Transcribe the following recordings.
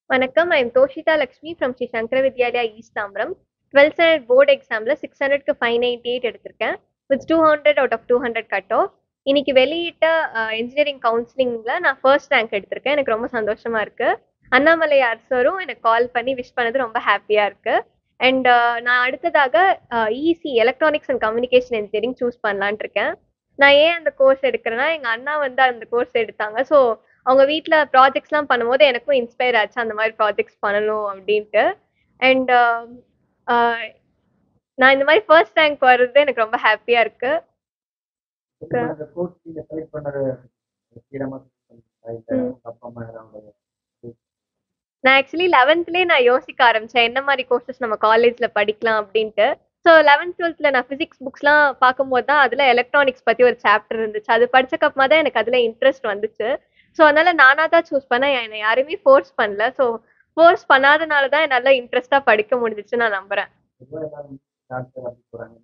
வணக்கம் I am Toshitha Lakshmi from Sri Sankara Vidyalaya East Tambaram twelfth standard board எக்ஸாமில் six ஹண்ட்ரட்க்கு ஃபைவ் நைன்டி எயிட் எடுத்திருக்கேன் with two hundred out of two hundred cut off இன்னைக்கு வெளியிட்ட engineering கவுன்சிலிங்கில் நான் ஃபர்ஸ்ட் ரேங்க் எடுத்திருக்கேன் எனக்கு ரொம்ப சந்தோஷமா இருக்கு அண்ணாமலை சாரும் எனக்கு கால் பண்ணி விஷ் பண்ணது ரொம்ப ஹாப்பியாக இருக்கு அண்ட் நான் அடுத்ததாக EC electronics and communication engineering choose பண்ணலான்ட்டு இருக்கேன் நான் ஏன் அந்த கோர்ஸ் எடுக்கிறேன்னா எங்கள் அண்ணா வந்து அந்த கோர்ஸ் எடுத்தாங்க ஸோ அவங்க வீட்டில் ப்ராஜெக்ட்ஸ்லாம் பண்ணும்போது எனக்கும் இன்ஸ்பயர் ஆச்சு அந்த மாதிரி ப்ராஜெக்ட்ஸ் பண்ணணும் அப்படின்ட்டு அண்ட் நான் இந்த மாதிரி ஃபர்ஸ்ட் ரேங்க் வர்றது எனக்கு ரொம்ப ஹாப்பியாக இருக்கு இப்போ இந்த கோர்ஸ் நீங்க செலக்ட் பண்ணது இடமா இல்ல ம். உங்க அப்பா அம்மா யாராவது நான் ஆக்சுவலி லெவன்த்லேயே நான் யோசிக்க ஆரம்பித்தேன் என்ன மாதிரி கோர்சஸ் நம்ம காலேஜில் படிக்கலாம் அப்படின்ட்டு ஸோ லெவன்த் டுவெல்த்தில் நான் ஃபிசிக்ஸ் புக்ஸ்லாம் பார்க்கும்போது தான் அதில் எலக்ட்ரானிக்ஸ் பற்றி ஒரு சாப்டர் இருந்துச்சு அது படிச்சக்கப்புறமா தான் எனக்கு அதில் இன்ட்ரெஸ்ட் வந்துச்சு ஸோ அதனால நானாக தான் சூஸ் பண்ணேன் என்னை யாருமே ஃபோர்ஸ் பண்ணல ஸோ ஃபோர்ஸ் பண்ணாதனால தான் நல்லா இன்ட்ரெஸ்ட்டாக படிக்க முடிஞ்சிச்சு நான் நம்புகிறேன் பொதுவாக எல்லாரும் டாக்டர் அப்படி போறாங்க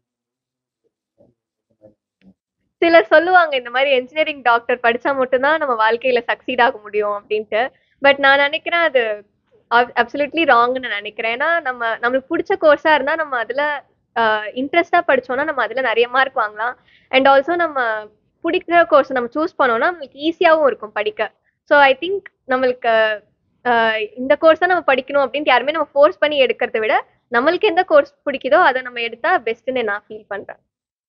சிலர் சொல்லுவாங்க இந்த மாதிரி இன்ஜினியரிங் டாக்டர் படிச்சா மட்டும்தான் நம்ம வாழ்க்கையில சக்சீட் ஆக முடியும் அப்படின்ட்டு பட் நான் நினைக்கிறேன் அது அப்சல்யூட்லி ராங்னு நான் நினைக்கிறேன் ஏன்னா நம்ம நம்மளுக்கு பிடிச்ச கோர்ஸா இருந்தா நம்ம அதுல இன்ட்ரெஸ்டா படிச்சோம்னா நம்ம அதுல நிறைய மார்க் வாங்கலாம் அண்ட் ஆல்சோ நம்ம பிடிக்கிற கோர்ஸ் நம்ம சூஸ் பண்ணோம்னா நம்மளுக்கு ஈஸியாகவும் இருக்கும் படிக்க ஸோ ஐ திங்க் நம்மளுக்கு ஆஹ் இந்த கோர்ஸ் தான் நம்ம படிக்கணும் அப்படின்ட்டு யாருமே நம்ம ஃபோர்ஸ் பண்ணி எடுக்கிறத விட நம்மளுக்கு எந்த கோர்ஸ் பிடிக்குதோ அதை நம்ம எடுத்தா பெஸ்ட்டுன்னு நான் ஃபீல் பண்றேன்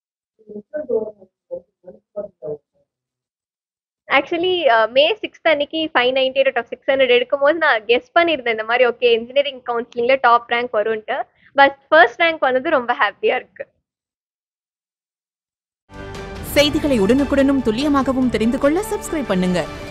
ஆக்சுவலி மே சிக்ஸ்த் அன்னைக்கு five ninety eight of six hundred எடுக்கும்போது நான் கெஸ் பண்ணியிருந்தேன் இந்த மாதிரி ஓகே இன்ஜினியரிங் கவுன்சிலிங்ல டாப் ரேங்க் வரும்ன்ட்டு பட் ஃபர்ஸ்ட் ரேங்க் வந்தது ரொம்ப ஹாப்பியா இருக்கு செய்திகளை உடனுக்குடனும் துல்லியமாகவும் தெரிந்து கொள்ள சப்ஸ்கிரைப் பண்ணுங்க